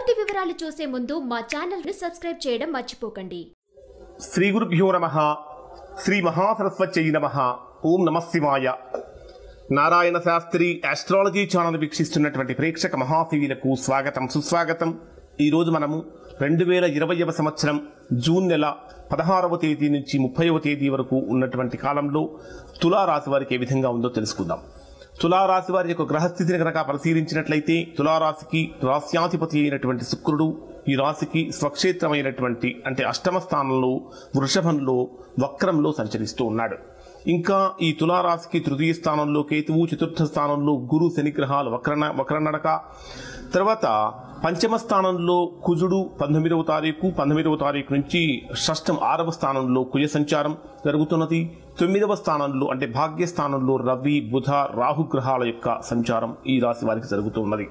పూర్తి వివరాలు చూసే ముందు మా ఛానల్ ని సబ్స్క్రైబ్ చేయడం మర్చిపోకండి శ్రీ గురుభ్యో నమ శ్రీ మహాసరస్వత్యై నమ ఓం నమ శివాయ నారాయణ శాస్త్రి ఆస్ట్రాలజీ ఛానల్ వీక్షిస్తున్నటువంటి ప్రేక్షక మహాశివులకు స్వాగతం సుస్వాగతం ఈరోజు మనము రెండు వేల ఇరవైవ సంవత్సరం జూన్ నెల పదహారవ తేదీ నుంచి ముప్పైవ తేదీ వరకు ఉన్నటువంటి కాలంలో తులారాశి వారికి ఏ విధంగా ఉందో తెలుసుకుందాం తులారాశి వారి యొక్క గ్రహస్థితిని కనుక పరిశీలించినట్లయితే తులారాశికి రాస్యాధిపతి అయినటువంటి శుక్రుడు ఈ రాశికి స్వక్షేత్రమైనటువంటి అంటే అష్టమ స్థానంలో వృషభంలో వక్రంలో సంచరిస్తూ ఉన్నాడు ఇంకా ఈ తులారాశికి తృతీయ స్థానంలో కేతువు చతుర్థ స్థానంలో గురు శనిగ్రహాలు వక్రన వక్రనడక తర్వాత పంచమ స్థానంలో కుజుడు పంతొమ్మిదవ తారీఖు పంతొమ్మిదవ తారీఖు నుంచి షష్టం ఆరవ స్థానంలో కుజ సంచారం జరుగుతున్నది తొమ్మిదవ స్థానంలో అంటే భాగ్య స్థానంలో రవి బుధ రాహుగ్రహాల యొక్క సంచారం ఈ రాశి వారికి జరుగుతున్నది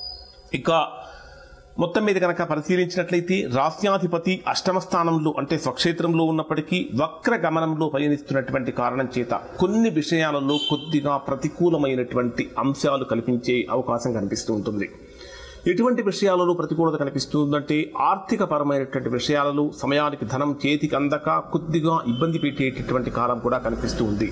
ఇక మొత్తం మీద కనుక పరిశీలించినట్లయితే రాస్యాధిపతి అష్టమ స్థానంలో అంటే స్వక్షేత్రంలో ఉన్నప్పటికీ వక్ర గమనంలో పయనిస్తున్నటువంటి కారణం చేత కొన్ని విషయాలలో కొద్దిగా ప్రతికూలమైనటువంటి అంశాలు కల్పించే అవకాశం కనిపిస్తూ ఉంటుంది ఎటువంటి విషయాలలో ప్రతికూలత కనిపిస్తుందంటే ఆర్థిక పరమైనటువంటి విషయాలలో సమయానికి ధనం చేతికి అందక కొద్దిగా ఇబ్బంది పెట్టేటటువంటి కాలం కూడా కనిపిస్తూ ఉంది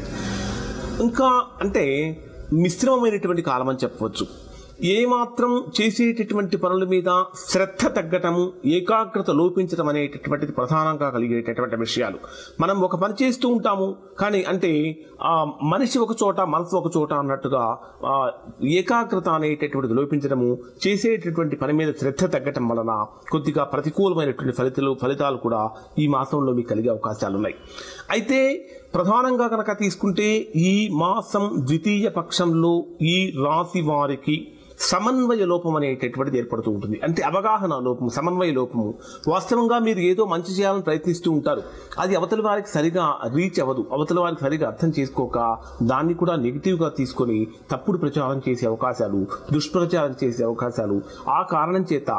ఇంకా అంటే మిశ్రమమైనటువంటి కాలం అని చెప్పవచ్చు ఏమాత్రం చేసేటటువంటి పనుల మీద శ్రద్ధ తగ్గటము ఏకాగ్రత లోపించడం అనేటటువంటిది ప్రధానంగా కలిగేటటువంటి విషయాలు మనం ఒక పని చేస్తూ ఉంటాము కానీ అంటే ఆ మనిషి ఒక చోట మనసు ఒక చోట అన్నట్టుగా ఆ, ఏకాగ్రత అనేటటువంటిది లోపించడము చేసేటటువంటి పని మీద శ్రద్ధ తగ్గటం వలన కొద్దిగా ప్రతికూలమైనటువంటి ఫలితాలు ఫలితాలు కూడా ఈ మాసంలో మీకు కలిగే అవకాశాలు ఉన్నాయి అయితే ప్రధానంగా కనుక తీసుకుంటే ఈ మాసం ద్వితీయ పక్షంలో ఈ రాశి వారికి సమన్వయ లోపం అనేటటువంటిది ఏర్పడుతూ ఉంటుంది అంటే అవగాహన లోపము సమన్వయ లోపము వాస్తవంగా మీరు ఏదో మంచి చేయాలని ప్రయత్నిస్తూ ఉంటారు అది అవతల వారికి సరిగా రీచ్ అవ్వదు అవతల వారికి సరిగా అర్థం చేసుకోక దాన్ని కూడా నెగిటివ్గా తీసుకొని తప్పుడు ప్రచారం చేసే అవకాశాలు దుష్ప్రచారం చేసే అవకాశాలు ఆ కారణం చేత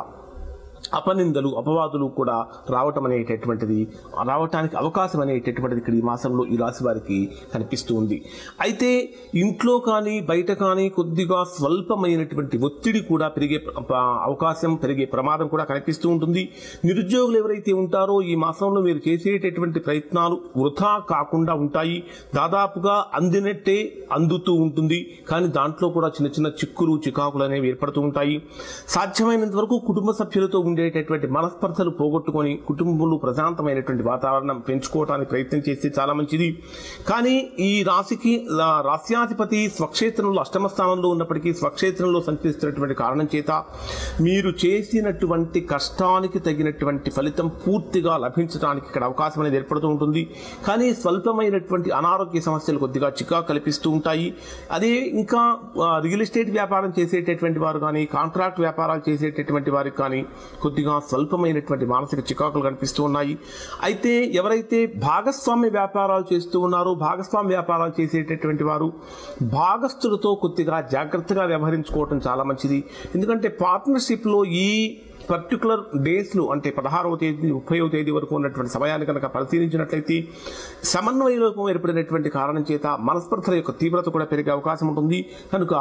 అపనిందలు అపవాదులు కూడా రావటం అనేటటువంటిది రావటానికి అవకాశం అనేటటువంటిది ఇక్కడ ఈ మాసంలో ఈ రాశి వారికి కనిపిస్తూ ఉంది అయితే ఇంట్లో కానీ బయట కానీ కొద్దిగా స్వల్పమైనటువంటి ఒత్తిడి కూడా పెరిగే ప్ర- ప- అవకాశం పెరిగే ప్రమాదం కూడా కనిపిస్తూ ఉంటుంది నిరుద్యోగులు ఎవరైతే ఉంటారో ఈ మాసంలో మీరు చేసేటటువంటి ప్రయత్నాలు వృధా కాకుండా ఉంటాయి దాదాపుగా అందినట్టే అందుతూ ఉంటుంది కానీ దాంట్లో కూడా చిన్న చిన్న చిక్కులు చికాకులు అనేవి ఏర్పడుతూ ఉంటాయి సాధ్యమైనంత వరకు కుటుంబ సభ్యులతో ఉండేటటువంటి మనస్పర్ధలు పోగొట్టుకొని కుటుంబంలో ప్రశాంతమైనటువంటి వాతావరణం పెంచుకోవడానికి ప్రయత్నం చేస్తే చాలా మంచిది కానీ ఈ రాశికి ఆ, రాస్యాధిపతి స్వక్షేత్రంలో అష్టమ స్థానంలో ఉన్నప్పటికీ స్వక్షేత్రంలో సంచరిస్తున్నటువంటి కారణం చేత మీరు చేసినటువంటి కష్టానికి తగినటువంటి ఫలితం పూర్తిగా లభించడానికి ఇక్కడ అవకాశం అనేది ఏర్పడుతూ ఉంటుంది కానీ స్వల్పమైనటువంటి అనారోగ్య సమస్యలు కొద్దిగా చికా కల్పిస్తూ ఉంటాయి అదే ఇంకా ఆ, రియల్ ఎస్టేట్ వ్యాపారం చేసేటటువంటి వారు కానీ కాంట్రాక్ట్ వ్యాపారాలు చేసేటటువంటి వారికి కానీ కొద్దిగా స్వల్పమైనటువంటి మానసిక చికాకులు కనిపిస్తూ ఉన్నాయి అయితే ఎవరైతే భాగస్వామ్య వ్యాపారాలు చేస్తూ ఉన్నారో భాగస్వామ్య వ్యాపారాలు చేసేటటువంటి వారు భాగస్థులతో కొద్దిగా జాగ్రత్తగా వ్యవహరించుకోవటం చాలా మంచిది ఎందుకంటే పార్ట్నర్షిప్లో ఈ పర్టికులర్ డేస్లో అంటే పదహారవ తేదీ ముప్పైవ తేదీ వరకు ఉన్నటువంటి సమయాన్ని కనుక పరిశీలించినట్లయితే సమన్వయ లోపం ఏర్పడినటువంటి కారణం చేత మనస్పర్ధల యొక్క తీవ్రత కూడా పెరిగే అవకాశం ఉంటుంది కనుక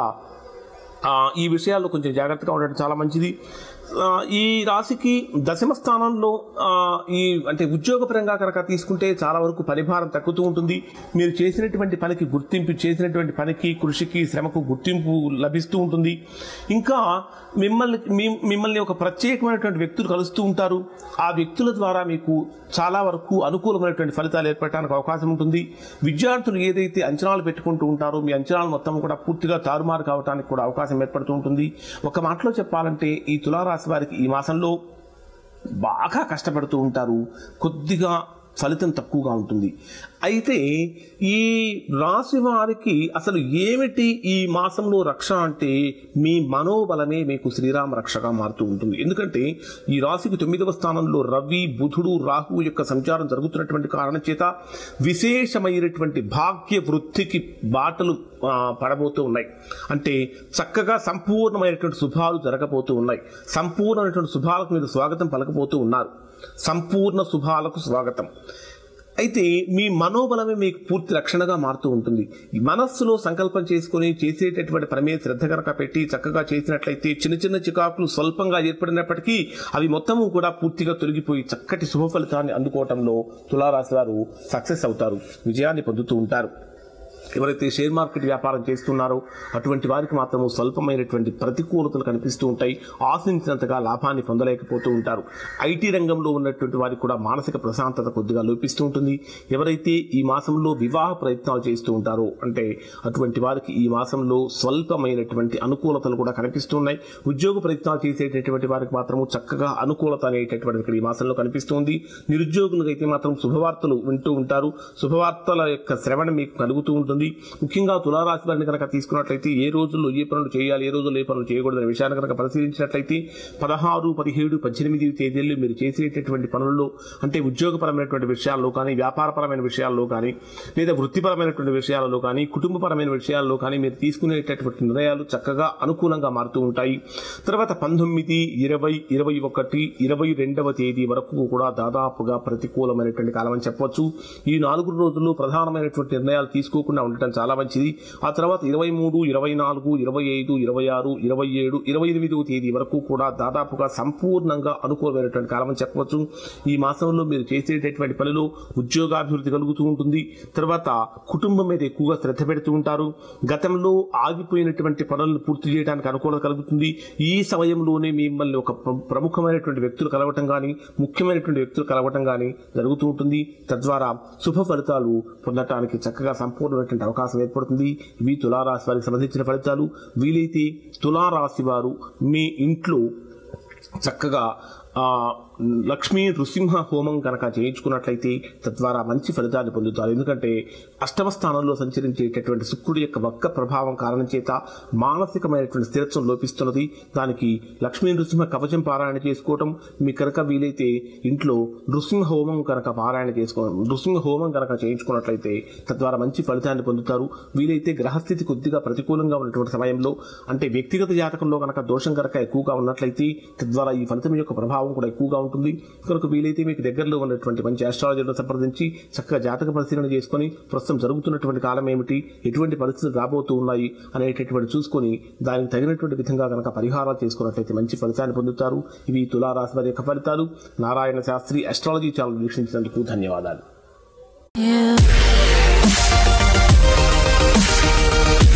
ఆ, ఈ విషయాల్లో కొంచెం జాగ్రత్తగా ఉండడం చాలా మంచిది ఆ, ఈ రాశికి దశమ స్థానంలో ఆ, ఈ అంటే ఉద్యోగపరంగా కనుక తీసుకుంటే చాలా వరకు పరిభారం తగ్గుతూ ఉంటుంది మీరు చేసినటువంటి పనికి గుర్తింపు చేసినటువంటి పనికి కృషికి శ్రమకు గుర్తింపు లభిస్తూ ఉంటుంది ఇంకా మిమ్మల్ని మీ- మిమ్మల్ని ఒక ప్రత్యేకమైనటువంటి వ్యక్తులు కలుస్తూ ఉంటారు ఆ వ్యక్తుల ద్వారా మీకు చాలా వరకు అనుకూలమైనటువంటి ఫలితాలు ఏర్పడటానికి అవకాశం ఉంటుంది విద్యార్థులు ఏదైతే అంచనాలు పెట్టుకుంటూ ఉంటారో మీ అంచనాలు మొత్తం కూడా పూర్తిగా తారుమారు కావడానికి కూడా అవకాశం ఏర్పడుతూ ఉంటుంది ఒక మాటలో చెప్పాలంటే ఈ తులారాశి వారికి ఈ మాసంలో బాగా కష్టపడుతూ ఉంటారు కొద్దిగా ఫలితం తక్కువగా ఉంటుంది అయితే ఈ రాశి వారికి అసలు ఏమిటి ఈ మాసంలో రక్ష అంటే మీ మనోబలమే మీకు శ్రీరామ రక్షగా మారుతూ ఉంటుంది ఎందుకంటే ఈ రాశికి తొమ్మిదవ స్థానంలో రవి బుధుడు రాహువు యొక్క సంచారం జరుగుతున్నటువంటి కారణం చేత విశేషమైనటువంటి భాగ్య వృత్తికి బాటలు ఆ, పడబోతూ ఉన్నాయి అంటే చక్కగా సంపూర్ణమైనటువంటి శుభాలు జరగబోతూ ఉన్నాయి సంపూర్ణమైనటువంటి శుభాలకు మీరు స్వాగతం పలకబోతూ ఉన్నారు సంపూర్ణ శుభాలకు స్వాగతం అయితే మీ మనోబలమే మీకు పూర్తి రక్షణగా మారుతూ ఉంటుంది ఈ మనస్సులో సంకల్పం చేసుకుని చేసేటటువంటి పని మీద శ్రద్ధ కనుక పెట్టి చక్కగా చేసినట్లయితే చిన్న చిన్న చికాకులు స్వల్పంగా ఏర్పడినప్పటికీ అవి మొత్తము కూడా పూర్తిగా తొలగిపోయి చక్కటి శుభ ఫలితాన్ని అందుకోవటంలో తులారాశి వారు సక్సెస్ అవుతారు విజయాన్ని పొందుతూ ఉంటారు ఎవరైతే షేర్ మార్కెట్ వ్యాపారం చేస్తున్నారో అటువంటి వారికి మాత్రము స్వల్పమైనటువంటి ప్రతికూలతలు కనిపిస్తూ ఉంటాయి ఆశించినంతగా లాభాన్ని పొందలేకపోతూ ఉంటారు ఐటీ రంగంలో ఉన్నటువంటి వారికి కూడా మానసిక ప్రశాంతత కొద్దిగా లోపిస్తూ ఉంటుంది ఎవరైతే ఈ మాసంలో వివాహ ప్రయత్నాలు చేస్తూ ఉంటారో అంటే అటువంటి వారికి ఈ మాసంలో స్వల్పమైనటువంటి అనుకూలతలు కూడా కనిపిస్తున్నాయి ఉద్యోగ ప్రయత్నాలు చేసేటటువంటి వారికి మాత్రము చక్కగా అనుకూలత అనేటటువంటిది ఇక్కడ ఈ మాసంలో కనిపిస్తుంది నిరుద్యోగులకు అయితే మాత్రం శుభవార్తలు వింటూ ఉంటారు శుభవార్తల యొక్క శ్రవణ మీకు కలుగుతూ ఉంటుంది ముఖ్యంగా తులారాశి వారిని కనుక తీసుకున్నట్లయితే ఏ రోజుల్లో ఏ పనులు చేయాలి ఏ రోజుల్లో ఏ పనులు చేయకూడదు అనే విషయాన్ని కనుక పరిశీలించినట్లయితే పదహారు పదిహేడు పద్దెనిమిది తేదీల్లో మీరు చేసేటటువంటి పనుల్లో అంటే ఉద్యోగపరమైనటువంటి విషయాల్లో కానీ వ్యాపారపరమైన విషయాల్లో కానీ లేదా వృత్తిపరమైనటువంటి విషయాలలో కానీ కుటుంబపరమైన విషయాల్లో కానీ మీరు తీసుకునేటటువంటి నిర్ణయాలు చక్కగా అనుకూలంగా మారుతూ ఉంటాయి తర్వాత పంతొమ్మిది ఇరవై ఇరవై ఒకటి ఇరవై రెండవ తేదీ వరకు కూడా దాదాపుగా ప్రతికూలమైనటువంటి కాలం అని చెప్పవచ్చు ఈ నాలుగు రోజుల్లో ప్రధానమైనటువంటి నిర్ణయాలు తీసుకోకుండా ఉండటం చాలా మంచిది ఆ తర్వాత ఇరవై మూడు ఇరవై నాలుగు ఇరవై ఐదు ఇరవై ఆరు ఇరవై ఏడు ఇరవై ఎనిమిదవ తేదీ వరకు కూడా దాదాపుగా సంపూర్ణంగా అనుకూలమైనటువంటి కాలం అని చెప్పవచ్చు ఈ మాసంలో మీరు చేసేటటువంటి పనిలో ఉద్యోగాభివృద్ధి కలుగుతూ ఉంటుంది తర్వాత కుటుంబం మీద ఎక్కువగా శ్రద్ధ పెడుతూ ఉంటారు గతంలో ఆగిపోయినటువంటి పనులను పూర్తి చేయడానికి అనుకూలత కలుగుతుంది ఈ సమయంలోనే మిమ్మల్ని ఒక ప్ర- ప్రముఖమైనటువంటి వ్యక్తులు కలవటం కానీ ముఖ్యమైనటువంటి వ్యక్తులు కలవటం కానీ జరుగుతూ ఉంటుంది తద్వారా శుభ ఫలితాలు పొందటానికి చక్కగా సంపూర్ణమైనటువంటి అవకాశం ఏర్పడుతుంది ఇవి తులారాశి వారికి సంబంధించిన ఫలితాలు వీలైతే తులారాశి వారు మీ ఇంట్లో చక్కగా ఆ, లక్ష్మీ నృసింహ హోమం కనుక చేయించుకున్నట్లయితే తద్వారా మంచి ఫలితాన్ని పొందుతారు ఎందుకంటే అష్టమ స్థానంలో సంచరించేటటువంటి శుక్రుడి యొక్క వక్క ప్రభావం కారణం చేత మానసికమైనటువంటి స్థిరత్వం లోపిస్తున్నది దానికి లక్ష్మీ నృసింహ కవచం పారాయణ చేసుకోవటం మీ కనుక వీలైతే ఇంట్లో నృసింహ హోమం కనుక పారాయణ చేసుకో నృసింహ హోమం కనుక చేయించుకున్నట్లయితే తద్వారా మంచి ఫలితాన్ని పొందుతారు వీలైతే గ్రహస్థితి కొద్దిగా ప్రతికూలంగా ఉన్నటువంటి సమయంలో అంటే వ్యక్తిగత జాతకంలో కనుక దోషం కనుక ఎక్కువగా ఉన్నట్లయితే తద్వారా ఈ ఫలితం యొక్క ప్రభావం కూడా ఎక్కువగా ఉంటుంది కనుక వీలైతే మీకు దగ్గరలో ఉన్నటువంటి మంచి ఆస్ట్రాలజీలను సంప్రదించి చక్కగా జాతక పరిశీలన చేసుకొని ప్రస్తుతం జరుగుతున్నటువంటి కాలం ఏమిటి ఎటువంటి పరిస్థితులు రాబోతూ ఉన్నాయి అనేటటువంటి చూసుకొని దానికి తగినటువంటి విధంగా కనుక పరిహారాలు చేసుకున్నట్లయితే మంచి ఫలితాన్ని పొందుతారు ఇవి తులారాశి వారి యొక్క ఫలితాలు నారాయణ శాస్త్రి అస్ట్రాలజీ ఛానల్ వీక్షించినందుకు ధన్యవాదాలు Yeah.